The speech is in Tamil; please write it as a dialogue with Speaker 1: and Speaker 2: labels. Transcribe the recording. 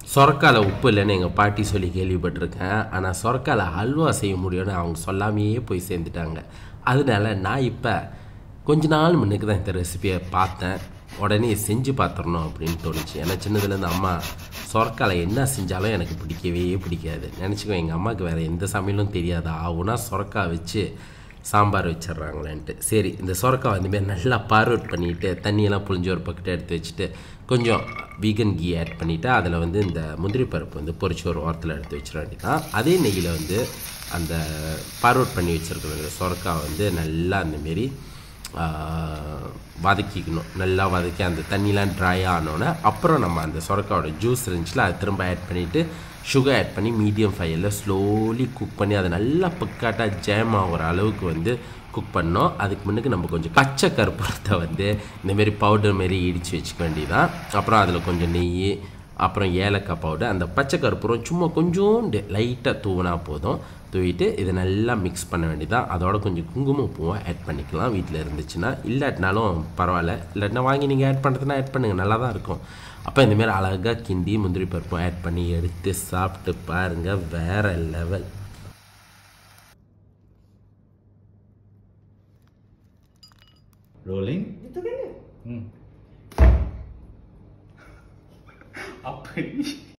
Speaker 1: சொரக்கால உப்பு இல்லைன்னு எங்கள் பாட்டி சொல்லி கேள்விப்பட்டிருக்கேன் ஆனால் சொரக்கால அல்வா செய்ய முடியும்னு அவங்க சொல்லாமையே போய் சேர்ந்துட்டாங்க அதனால நான் இப்போ கொஞ்ச நாள் முன்னுக்கு தான் இந்த ரெசிபியை பார்த்தேன் உடனே செஞ்சு பார்த்துடணும் அப்படின்னு தோணுச்சு ஏன்னா சின்னதுலேருந்து அம்மா சொரக்கால என்ன செஞ்சாலும் எனக்கு பிடிக்கவே பிடிக்காது நினச்சிக்கோ எங்கள் அம்மாவுக்கு வேறு எந்த சமையலும் தெரியாது ஆகுனா சொரக்கா வச்சு சாம்பார் வச்சிடுறாங்களேன்ட்டு சரி இந்த சொரக்காய் வந்துமாரி நல்லா பார்வர்ட் பண்ணிவிட்டு தண்ணியெல்லாம் புழிஞ்சு ஒரு பக்கெட்டு எடுத்து வச்சுட்டு கொஞ்சம் வீகன் கீ ஆட் பண்ணிவிட்டு அதில் வந்து இந்த முந்திரி பருப்பு வந்து பொரிச்சு ஒரு ஓரத்தில் எடுத்து வச்சிட வேண்டியதான் அதே நெய்யில் வந்து அந்த பார்வர்ட் பண்ணி வச்சுருக்கிற சொரக்காய் வந்து நல்லா அந்தமாரி வதக்கிக்கணும் நல்லா வதக்கி அந்த தண்ணிலாம் ட்ரை ஆனோன்னே அப்புறம் நம்ம அந்த சொரக்காவோட ஜூஸ் இருந்துச்சுல அதை திரும்ப ஆட் பண்ணிவிட்டு சுகர் ஆட் பண்ணி மீடியம் ஃபயரில் ஸ்லோலி குக் பண்ணி அதை நல்லா பக்காட்டாக ஜேம் ஆகிற அளவுக்கு வந்து குக் பண்ணோம் அதுக்கு முன்னுக்கு நம்ம கொஞ்சம் பச்சை கற்பூரத்தை வந்து இந்தமாரி பவுடர் மாரி இடித்து வச்சுக்க வேண்டியதான் அப்புறம் அதில் கொஞ்சம் நெய் அப்புறம் ஏலக்காய் பவுடர் அந்த பச்சை கற்பூரம் சும்மா கொஞ்சோண்டு லைட்டாக தூவினா போதும் தூவிட்டு இதை நல்லா மிக்ஸ் பண்ண வேண்டியதான் அதோட கொஞ்சம் குங்குமம் பூவை ஆட் பண்ணிக்கலாம் வீட்டில் இருந்துச்சுன்னா இல்லாட்டினாலும் பரவாயில்ல இல்லாட்டினா வாங்கி நீங்கள் ஆட் பண்ணுறதுனா ஆட் பண்ணுங்கள் நல்லா தான் இருக்கும் அப்போ இந்தமாரி அழகாக கிண்டி முந்திரி பருப்பும் ஆட் பண்ணி எடுத்து சாப்பிட்டு பாருங்கள் வேறு level
Speaker 2: rolling
Speaker 3: Itu kan dia?
Speaker 2: ம்
Speaker 3: Apa ni?